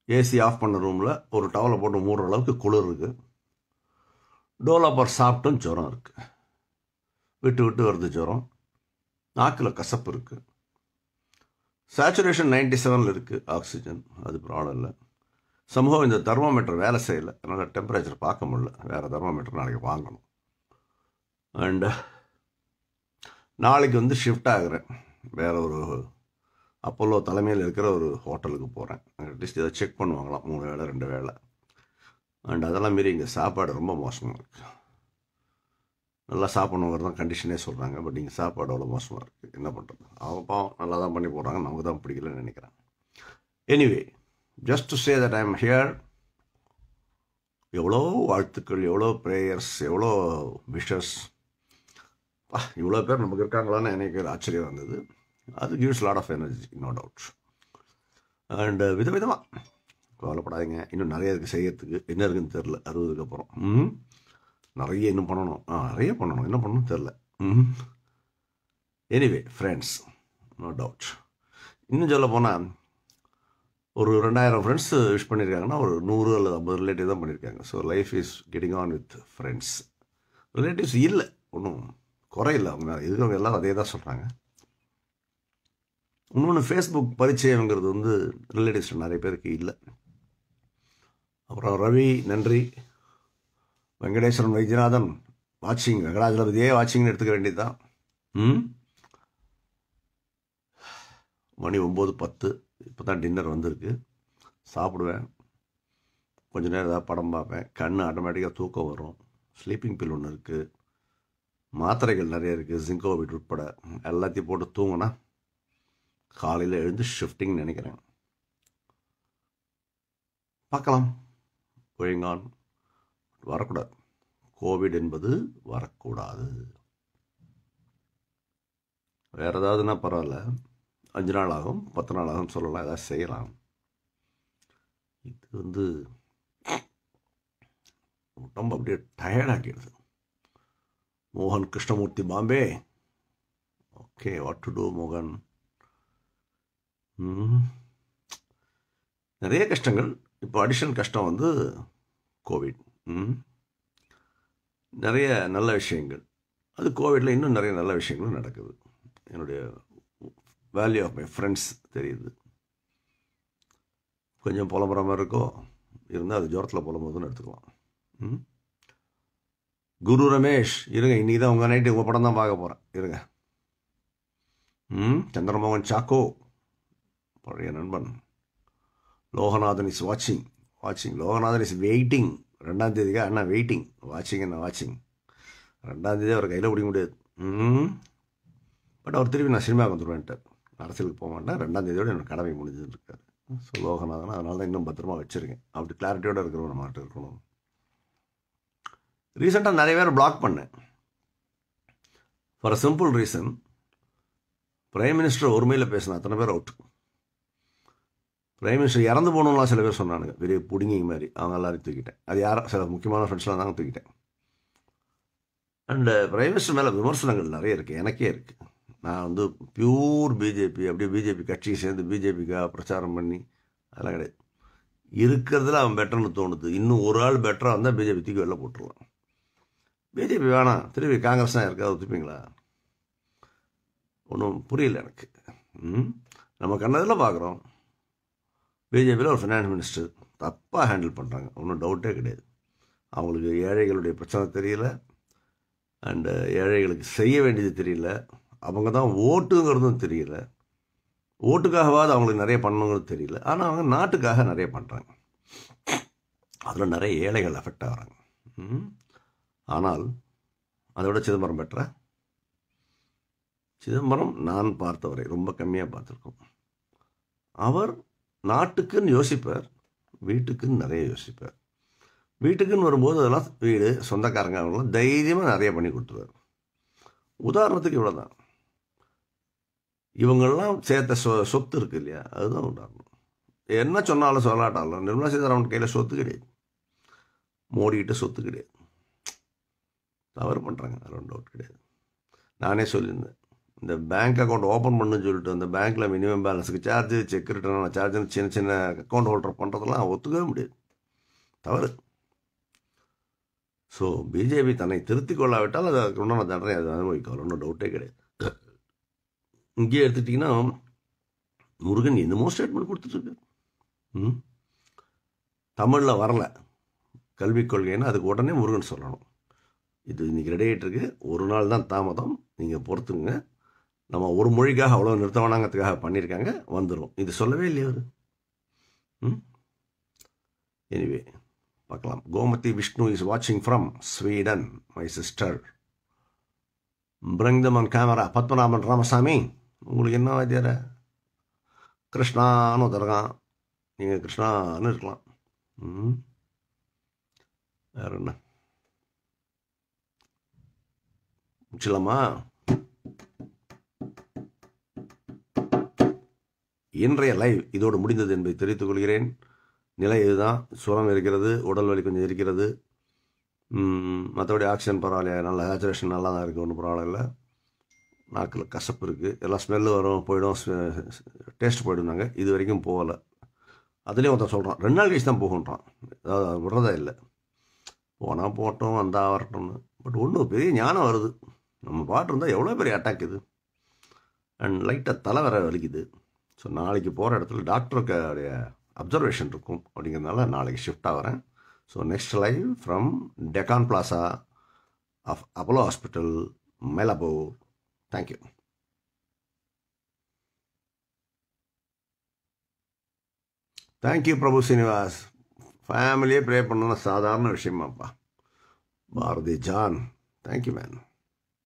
AC off பண்ண ரூமில் ஒரு டவலை போட்டு மூடுற அளவுக்கு குளிர் இருக்குது டோலாப்பர் சாப்பிட்டும் ஜுரம் இருக்குது விட்டு விட்டு வருது ஜுரம் நாக்கில் கசப்பு இருக்குது சேச்சுரேஷன் நைன்டி செவனில் இருக்குது ஆக்சிஜன் அது ப்ராப்ளம் இல்லை சமூகம் இந்த தெர்மோமீட்டர் வேலை செய்யலை அதனால் டெம்பரேச்சர் பார்க்க முடியல வேறு தெர்மோமீட்டர் நாளைக்கு வாங்கணும் அண்டு நாளைக்கு வந்து ஷிஃப்ட் ஆகுறேன் வேறு ஒரு அப்போலோ தலைமையில் இருக்கிற ஒரு ஹோட்டலுக்கு போகிறேன் அட்லீஸ்ட் இதை செக் பண்ணுவாங்களாம் மூணு வேளை ரெண்டு வேளை அண்ட் அதெல்லாம் மீறி இங்கே சாப்பாடு ரொம்ப மோசமாக இருக்குது நல்லா சாப்பிடணுங்கிறது தான் கண்டிஷனே சொல்கிறாங்க பட் இங்கே சாப்பாடு அவ்வளோ மோசமாக இருக்குது என்ன பண்ணுறது அவங்க பாவம் நல்லா தான் பண்ணி போடுறாங்க நமக்கு தான் பிடிக்கலன்னு நினைக்கிறேன் anyway just to say that I am here எவ்வளோ வாழ்த்துக்கள் எவ்வளோ ப்ரேயர்ஸ் எவ்வளோ விஷஸ் பா இவ்வளோ பேர் நமக்கு இருக்காங்களான்னு எனக்கு ஒரு ஆச்சரியம் வந்தது அது gives lot of energy no doubt and விதவிதமாக கவலைப்படாதீங்க இன்னும் நிறைய இருக்குது செய்யறதுக்கு என்ன இருக்குன்னு தெரில அறுபதுக்கு அப்புறம் ம் நிறைய இன்னும் பண்ணணும் ஆ நிறைய பண்ணணும் என்ன பண்ணணும் தெரில ம் எனிவே ஃப்ரெண்ட்ஸ் நோ டவுட் இன்னும் சொல்ல போனால் ஒரு ரெண்டாயிரம் ஃப்ரெண்ட்ஸ் விஷ் பண்ணியிருக்காங்கன்னா ஒரு நூறு அல்லது ஐம்பது ரிலேட்டிவ் தான் பண்ணியிருக்காங்க so life is getting on with friends relatives இல்லை ஒன்றும் குறையில்லை அவங்க இருக்கிறவங்க எல்லாம் அதே தான் சொல்கிறாங்க இன்னொன்று ஃபேஸ்புக் பரிச்சயங்கிறது வந்து ரிலேட்டிவ்ஸ் நிறைய பேருக்கு இல்லை அப்புறம் ரவி நன்றி வெங்கடேஸ்வரன் வைத்தியநாதன் வாட்சிங் வெங்கடாஜலபதியே வாட்சிங்னு எடுத்துக்க வேண்டியது தான் ம் மணி ஒம்பது பத்து இப்போ தான் டின்னர் வந்திருக்கு சாப்பிடுவேன் கொஞ்ச நேரம் ஏதாவது படம் பார்ப்பேன் கண் ஆட்டோமேட்டிக்காக தூக்கம் வரும் ஸ்லீப்பிங் பில் ஒன்று இருக்குது மாத்திரைகள் நிறைய இருக்குது ஜிங்கோவிட் உட்பட எல்லாத்தையும் போட்டு தூங்கினா காலையில் எழுந்து ஷிஃப்டிங் நினைக்கிறேன் பார்க்கலாம் ஒழுங்கான் வரக்கூடாது கோவிட் என்பது வரக்கூடாது வேறு ஏதாவதுன்னா பரவாயில்ல அஞ்சு நாள் ஆகும் பத்து நாள் ஆகும் சொல்லலாம் ஏதாவது செய்யலாம் இது வந்து உடம்பு அப்படியே டயர்டாக்கிடுது மோகன் Krishnamurthy Bombay okay what to do மோகன் நிறைய கஷ்டங்கள் இப்போ அடிஷனல் கஷ்டம் வந்து கோவிட் நிறைய நல்ல விஷயங்கள் அது கோவிடில் இன்னும் நிறைய நல்ல விஷயங்களும் நடக்குது என்னுடைய வேல்யூ ஆஃப் மை ஃப்ரெண்ட்ஸ் தெரியுது கொஞ்சம் புலம்புற மாதிரி இருக்கோ இருந்தால் அது ஜுரத்தில் புலம்புறதுன்னு எடுத்துக்கலாம் ம் குரு ரமேஷ் இருங்க இன்றைக்கி தான் உங்கள் நைட்டு உங்கள் படம் தான் பார்க்க போகிறேன் இருங்க ம் சந்திரமோகன் சாக்கோ பழைய நண்பன் லோகநாதன் இஸ் வாட்சிங் வாட்சிங் லோகநாதன் இஸ் வெயிட்டிங் ரெண்டாம் தேதிக்கா அண்ணா வெயிட்டிங் வாட்சிங் என்ன வாட்சிங் ரெண்டாம் தேதி அவர் கையில் பிடிக்க முடியாது ம் பட் அவர் திருப்பி நான் சினிமாவுக்கு வந்துடுவேன்ட்டார் அரசியலுக்கு போக மாட்டேன் ரெண்டாம் தேதியோட எனக்கு கடமை முடிஞ்சுட்டு இருக்காரு ஸோ லோகநாதன் அதனால தான் இன்னும் பத்திரமா வச்சுருக்கேன் அப்படி கிளாரிட்டியோடு இருக்கிறவங்க நம்மகிட்ட இருக்கணும் ரீசெண்டாக நிறைய பேர் பிளாக் பண்ணேன் for a simple reason prime minister ஒருமையில் பேசின அத்தனை பேர் அவுட் பிரைம் மினிஸ்டர் இறந்து போகணும்லாம் சில பேர் சொன்னானுங்க பெரிய புடிங்கிங்க மாதிரி அவங்க எல்லாரையும் தூக்கிட்டேன் அது யாரும் சில முக்கியமான ஃப்ரெண்ட்ஸ்லாம் தாங்க தூக்கிட்டேன் அண்டு பிரைம் மினிஸ்டர் மேலே விமர்சனங்கள் நிறைய இருக்குது எனக்கே இருக்குது நான் வந்து பியூர் பிஜேபி அப்படியே பிஜேபி கட்சியை சேர்ந்து பிஜேபிக்காக பிரச்சாரம் பண்ணி அதெல்லாம் கிடையாது இருக்கிறதுல அவன் பெட்டர்னு தோணுது இன்னும் ஒரு ஆள் பெட்டராக இருந்தால் பிஜேபி தூக்கி வெளில போட்டுருவான் பிஜேபி வேணாம் திருப்பி காங்கிரஸ் தான் இருக்கா ஒத்துப்பீங்களா ஒன்றும் புரியல எனக்கு ம் நம்ம கண்ணதில் பார்க்குறோம் பிஜேபியில் ஒரு ஃபினான்ஸ் மினிஸ்டர் தப்பாக ஹேண்டில் பண்ணுறாங்க ஒன்றும் டவுட்டே கிடையாது அவங்களுக்கு ஏழைகளுடைய பிரச்சனை தெரியல அண்டு ஏழைகளுக்கு செய்ய வேண்டியது தெரியல அவங்க தான் ஓட்டுங்கிறதும் தெரியல ஓட்டுக்காகவாது அவங்களுக்கு நிறைய பண்ணணுங்கிறது தெரியல ஆனால் அவங்க நாட்டுக்காக நிறைய பண்ணுறாங்க அதில் நிறைய ஏழைகள் அஃபெக்ட் ஆகிறாங்க ஆனால் அதை விட சிதம்பரம் பெற்ற சிதம்பரம் நான் பார்த்தவரை ரொம்ப கம்மியாக பார்த்துருக்கோம் அவர் நாட்டுக்குன்னு யோசிப்பார் வீட்டுக்குன்னு நிறைய யோசிப்பார் வீட்டுக்குன்னு வரும்போது அதெல்லாம் வீடு சொந்தக்காரங்க அவங்களாம் தைரியமாக நிறைய பண்ணி கொடுத்துருவார் உதாரணத்துக்கு இவ்வளோ தான் இவங்கெல்லாம் சேர்த்த சொ சொத்து இருக்கு இல்லையா அதுதான் உதாரணம் என்ன சொன்னாலும் சொல்லாட்டாலும் நிர்மலா சீதாராமன் கையில் சொத்து கிடையாது மோடிக்கிட்ட சொத்து கிடையாது தவறு பண்ணுறாங்க அதில் ஒன்றும் டவுட் கிடையாது நானே சொல்லியிருந்தேன் இந்த பேங்க் அக்கௌண்ட் ஓப்பன் பண்ணுன்னு சொல்லிட்டு அந்த பேங்க்கில் மினிமம் பேலன்ஸுக்கு சார்ஜ் செக் ரிட்டர்ன் சார்ஜ்னு சின்ன சின்ன அக்கௌண்ட் ஹோல்டர் பண்ணுறதெல்லாம் ஒத்துக்கவே முடியாது தவறு ஸோ பிஜேபி தன்னை திருத்திக் கொள்ளாவிட்டால் அது அதுக்கு உண்டான தண்டனை அது அனுபவிக்கும் ஒன்றும் டவுட்டே கிடையாது இங்கே எடுத்துட்டிங்கன்னா முருகன் என்னமோ ஸ்டேட்மெண்ட் கொடுத்துட்ருக்கு ம் தமிழில் வரல கல்விக் கொள்கைன்னா அதுக்கு உடனே முருகன் சொல்லணும் இது இன்றைக்கி ரெடி ஆகிட்டுருக்கு ஒரு நாள் தான் தாமதம் நீங்கள் பொறுத்துங்க நம்ம ஒரு மொழிக்காக அவ்வளோ நிறுத்த வேணாங்கிறதுக்காக பண்ணியிருக்காங்க வந்துடும் இது சொல்லவே இல்லையா அவர் ம் எனிவே பார்க்கலாம் கோமதி விஷ்ணு இஸ் வாட்சிங் from Sweden my sister bring them on camera Padmanabhan Ramasamy உங்களுக்கு என்ன வாத்தியார கிருஷ்ணான்னு ஒருத்தருக்கான் நீங்கள் கிருஷ்ணான்னு இருக்கலாம் ம் வேற என்ன முடிச்சலாமா இன்றைய லைவ் இதோடு முடிந்தது என்பதை தெரிவித்துக் கொள்கிறேன் நிலை இதுதான் சுரம் இருக்கிறது உடல் வலி கொஞ்சம் இருக்கிறது மற்றபடி ஆக்சிஜன் பரவாயில்லையா நல்லா சேச்சுரேஷன் நல்லா தான் இருக்குது ஒன்றும் பரவாயில்ல நாக்கில் கசப்பு இருக்குது எல்லாம் ஸ்மெல்லு வரும் போயிடும் டேஸ்ட் போயிடுனாங்க இது வரைக்கும் போகலை அதுலேயும் ஒருத்தன் சொல்கிறான் ரெண்டு நாள் கழிச்சு தான் போகுன்றான் அதாவது விடுறதா இல்லை போனால் போட்டோம் வந்தால் வரட்டும்னு பட் ஒன்றும் பெரிய ஞானம் வருது நம்ம பாட்டு இருந்தால் எவ்வளோ பெரிய அட்டாக் இது அண்ட் லைட்டாக தலை வர வலிக்குது ஸோ நாளைக்கு போகிற இடத்துல டாக்டருக்கு உடைய அப்சர்வேஷன் இருக்கும் அப்படிங்கிறதுனால நாளைக்கு ஷிஃப்ட் ஆகிறேன் so next live from Deccan plaza of Apollo hospital மேலபோர் தேங்க்யூ தேங்க்யூ பிரபு சீனிவாஸ் ஃபேமிலியே ப்ரே பண்ணணும் சாதாரண விஷயமாப்பா பாரதி ஜான் தேங்க்யூ மேன்